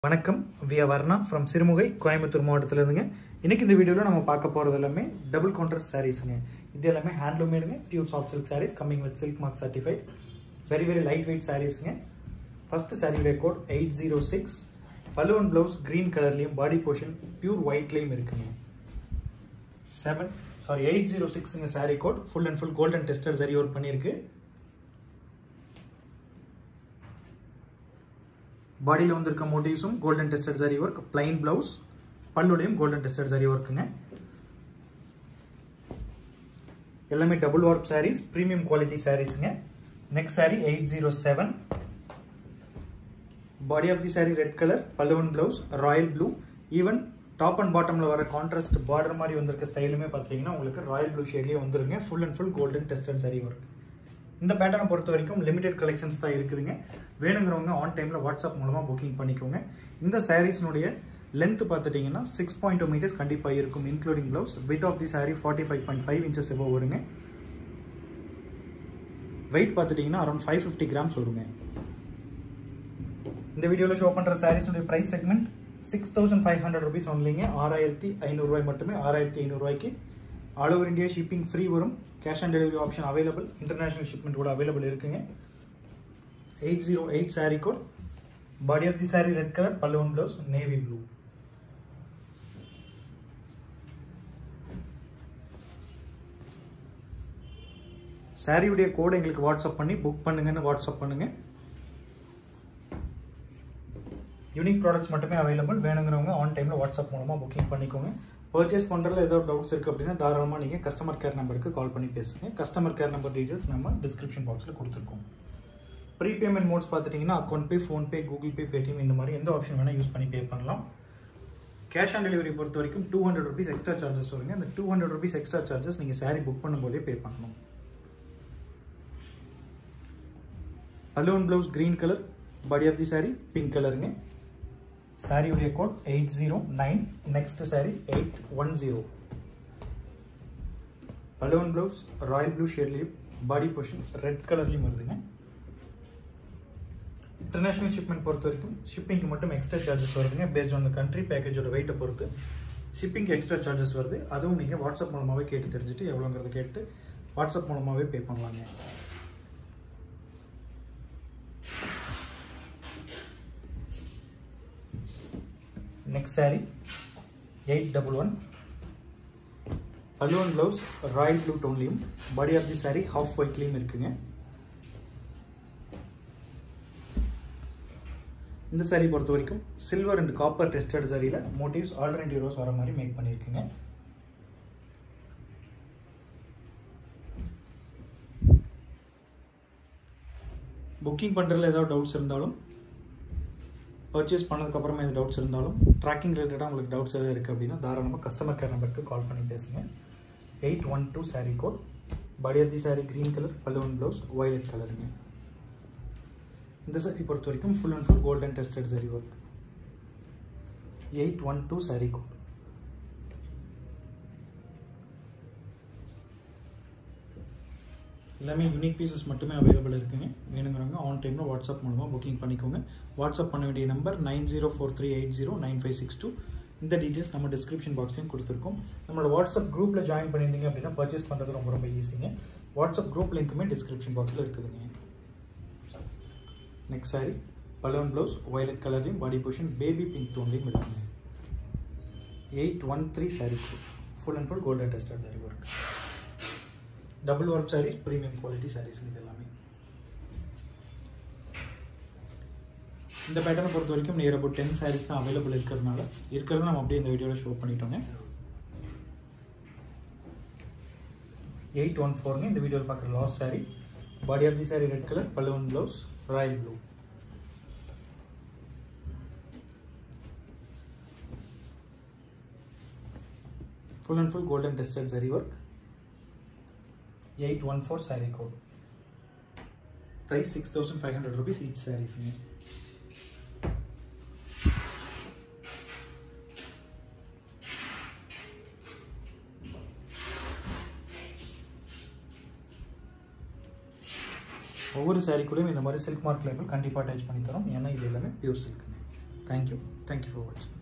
வணக்கம் வியா வர்ணா ஃப்ரம் சிறுமுகை கோயம்புத்தூர் மாவட்டத்தில் இருந்துங்க இன்னைக்கு இந்த வீடியோவில் நம்ம பார்க்க போகிறது எல்லாமே டபுள் கவுண்டர் சாரீஸுங்க இது எல்லாமே ஹேண்ட்லூம் மேடுங்க pure soft silk saris coming with silk mark certified very very light weight சாரீஸுங்க ஃபர்ஸ்ட் சாரியுடைய கோட் எயிட் ஜீரோ சிக்ஸ் பல்லுவன் ப்ளவுஸ் க்ரீன் கலர்லேயும் பாடி போர்ஷன் பியூர் ஒயிட்லேயும் இருக்குங்க செவன் சாரி எயிட் ஜீரோ சிக்ஸுங்க sari code full and full golden tested zari work பண்ணியிருக்கு பாடியில் வந்திருக்க மோட்டிவ்ஸும் golden tested zari work plain blouse பல்லுடையும் கோல்டன் டெஸ்டட் சரி ஒர்க்குங்க எல்லாமே double work saris premium quality சாரீஸுங்க next sari eight zero seven body of the sari red colour பல்லுவன் blouse royal blue even top and பாட்டமில் வர கான்ட்ராஸ்ட் பார்டர் மாதிரி வந்திருக்க ஸ்டைலுமே பார்த்தீங்கன்னா உங்களுக்கு ராயல் ப்ளூ ஷேட்லேயே வந்துருங்க full and full golden tested zari work இந்த பேட்டர்னை பொறுத்த வரைக்கும் லிமிடெட் கலெக்ஷன்ஸ் தான் இருக்குதுங்க வேணுங்கிறவங்க ஆன் டைமில் வாட்ஸ்அப் மூலமாக புக்கிங் பண்ணிக்கோங்க இந்த சாரீஸ்னுடைய லென்த் பார்த்துட்டிங்கன்னா சிக்ஸ் பாயிண்ட் டூ மீட்டர்ஸ் கண்டிப்பாக இருக்கும் including blouse with of the sari forty five point five inches above வருங்க வெயிட் பார்த்துட்டிங்கன்னா அரௌண்ட் ஃபைவ் ஃபிஃப்டி கிராம்ஸ் வருங்க இந்த வீடியோவில் ஷோ பண்ணுற சாரீஸுடைய price segment six thousand five hundred rupees ஒன்லிங்க ஆறாயிரத்தி ஐநூறுரூவாய் மட்டுமே ஆறாயிரத்தி ஐநூறுரூவாய்க்கு all over India shipping free வரும் cash on delivery option available international shipment கூட அவைலபிள் இருக்குங்க eight zero eight sari code body of the sari red colour பல்லுவன் ப்ளவுஸ் நேவி ப்ளூ சாரியுடைய கோடை எங்களுக்கு வாட்ஸ்அப் பண்ணி புக் பண்ணுங்கன்னு வாட்ஸ்அப் பண்ணுங்க யூனிக் ப்ராடக்ட்ஸ் மட்டுமே அவைலபிள் வேணுங்கிறவங்க ஆன் டைமில் வாட்ஸ்அப் மூலமாக புக்கிங் பண்ணிக்கோங்க பர்ச்சேஸ் பண்ணுறதுல ஏதாவது டவுட்ஸ் இருக்குது அப்படின்னா தாராளமாக நீங்கள் கஸ்டமர் கேர் நம்பருக்கு கால் பண்ணி பேசுங்க கஸ்டமர் கேர் நம்பர் டீட்டெயில்ஸ் நம்ம டிஸ்கிரிப்ஷன் பாக்ஸில் கொடுத்துருக்கோம் ப்ரீ பேமெண்ட் மோட்ஸ் பார்த்துட்டிங்கன்னா account pay PhonePe Google Pay Paytm இந்த மாதிரி எந்த ஆப்ஷன் வேணால் யூஸ் பண்ணி பே பண்ணலாம் கேஷ் ஆன் டெலிவரி பொறுத்த வரைக்கும் two hundred rupees extra charges வருங்க அந்த two hundred rupees extra charges நீங்கள் சாரீ புக் பண்ணும்போதே பே பண்ணணும் பலூன் blouse green colour body of the sari pink கலருங்க சாரியுடைய code eight zero nine next sari eight one zero பலூன் ப்ளவுஸ் ராயல் ப்ளூ ஷேட்லேயும் பாடி போர்ஷன் ரெட் கலர்லேயும் வருதுங்க இன்டர்நேஷனல் ஷிப்மெண்ட் பொறுத்த வரைக்கும் ஷிப்பிங்க்கு மட்டும் எக்ஸ்ட்ரா சார்ஜஸ் வருதுங்க பேஸ்ட் ஆன் த கண்ட்ரி பேக்கேஜோட வெயிட்டை பொறுத்து ஷிப்பிங்க்கு எக்ஸ்ட்ரா சார்ஜஸ் வருது அதுவும் நீங்கள் வாட்ஸ்அப் மூலமாகவே கேட்டு தெரிஞ்சுட்டு எவ்வளோங்கிறத கேட்டு வாட்ஸ்அப் மூலமாகவே பே பண்ணுவாங்க next sari eight double one பல்லுவன் ப்ளவுஸ் ராயல் ப்ளூ டோன்லேயும் body of the sari half ஒயிட்லேயும் இருக்குங்க இந்த சாரீ பொறுத்த வரைக்கும் சில்வர் அண்ட் காப்பர் டெஸ்டட் சாரியில் மோட்டிவ்ஸ் ஆல்டர்னேட்டிவ் ரோஸ் வர மாதிரி மேக் பண்ணியிருக்குங்க புக்கிங் பண்ணுறதுல ஏதாவது டவுட்ஸ் இருந்தாலும் பர்ச்சேஸ் பண்ணதுக்கப்புறமா எது டவுட்ஸ் இருந்தாலும் ட்ராக்கிங் ரிலேட்டடாக உங்களுக்கு டவுட்ஸ் எதாவது இருக்குது அப்படின்னா தாராளமாக கஸ்டமர் கேர் நம்பருக்கு கால் பண்ணி பேசுங்க eight one two sari code body of the sari green colour பல்லுவன் ப்ளவுஸ் வயலட் கலருங்க இந்த சாரீ பொறுத்த வரைக்கும் full and full golden tested zari work eight one two sari code எல்லாமே யூனிக் பீசஸ் மட்டுமே அவைலபிள் இருக்குங்க வேணுங்கிறவங்க ஆன் டைமில் வாட்ஸ்அப் மூலமாக புக்கிங் பண்ணிக்கோங்க வாட்ஸ்அப் பண்ண வேண்டிய number nine zero four three eight zero nine five six two இந்த டீட்டெயில்ஸ் நம்ம டிஸ்கிரிப்ஷன் பாக்ஸ்லையும் கொடுத்துருக்கோம் நம்மளோட வாட்ஸ்அப் குரூப்பில் ஜாயின் பண்ணியிருந்தீங்க அப்படின்னா பர்ச்சேஸ் பண்ணுறது ரொம்ப ரொம்ப ஈஸிங்க வாட்ஸ்அப் குரூப் லிங்க்குமே டிஸ்கிரிப்ஷன் பாக்ஸில் இருக்குதுங்க next sari balloon blouse violet கலர்லையும் பாடி பொசிஷன் பேபி பிங்க் டோன்லையும் இருக்குங்க eight one three sari full and full golden tested sari work double work saris premium quality saris இது எல்லாமே இந்த பேட்டர்னை பொறுத்த வரைக்கும் நியர் அபவுட் டென் சாரீஸ் தான் அவைலபிள் இருக்கிறதுனால இருக்கிறத நம்ம அப்படியே இந்த வீடியோவில் ஷோ பண்ணிட்டோங்க எயிட் ஒன் ஃபோர்னு இந்த வீடியோவில் பார்க்குற last sari body of the sari red colour பல்லுவன் blouse royal blue full and full golden tested zari work 814 saree code price 6500 rupees each sarees ஒவ்வொரு சாரீ கூடயும் இந்த மாதிரி சில்க் மார்க் லேபிள் கண்டிப்பாக அட்டாச் பண்ணி தரோம் ஏன்னா இது எல்லாமே பியூர் சில்க்குங்க தேங்க்யூ தேங்க்யூ ஃபார் வாட்சிங்